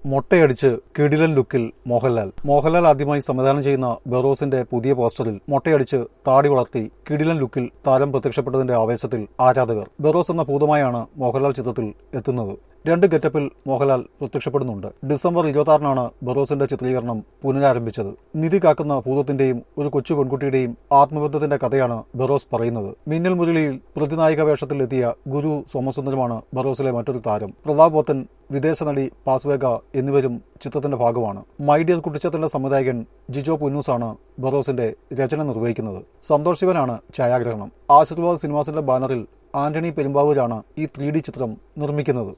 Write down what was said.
മൊട്ടയടിച്ച് കിടിലൻ ലുക്കിൽ മോഹൻലാൽ മോഹൻലാൽ ആദ്യമായി സംവിധാനം ചെയ്യുന്ന ബെറോസിന്റെ പുതിയ പോസ്റ്ററിൽ മൊട്ടയടിച്ച് താടി വളർത്തി കിടിലൻ ലുക്കിൽ താരം പ്രത്യക്ഷപ്പെട്ടതിന്റെ ആവേശത്തിൽ ആരാധകർ ബെറോസ് എന്ന ഭൂതമായാണ് മോഹൻലാൽ ചിത്രത്തിൽ എത്തുന്നത് രണ്ട് ഗെറ്റപ്പിൽ മോഹൻലാൽ പ്രത്യക്ഷപ്പെടുന്നുണ്ട് ഡിസംബർ ഇരുപത്തിയാറിനാണ് ബെറോസിന്റെ ചിത്രീകരണം പുനരാരംഭിച്ചത് നിധി കാക്കുന്ന ഭൂതത്തിന്റെയും ഒരു കൊച്ചു പെൺകുട്ടിയുടെയും ആത്മബന്ധത്തിന്റെ കഥയാണ് ബെറോസ് പറയുന്നത് മിന്നൽ മുരളിയിൽ പ്രതിനായിക വേഷത്തിൽ എത്തിയ ഗുരു സോമസുന്ദരമാണ് ബെറോസിലെ മറ്റൊരു താരം പ്രതാപ് പോത്തൻ വിദേശ നടി പാസ്വേഗ എന്നിവരും ചിത്രത്തിന്റെ ഭാഗമാണ് മൈഡിയർ കുട്ടിച്ചത്തിന്റെ സംവിധായകൻ ജിജോ പുന്നൂസാണ് ബെറോസിന്റെ രചന നിർവഹിക്കുന്നത് സന്തോഷ് ശിവനാണ് ഛായാഗ്രഹണം ആശീർവാദ് സിനിമാസിന്റെ ബാനറിൽ ആന്റണി പെരുമ്പാവൂരാണ് ഈ ത്രീ ചിത്രം നിർമ്മിക്കുന്നത്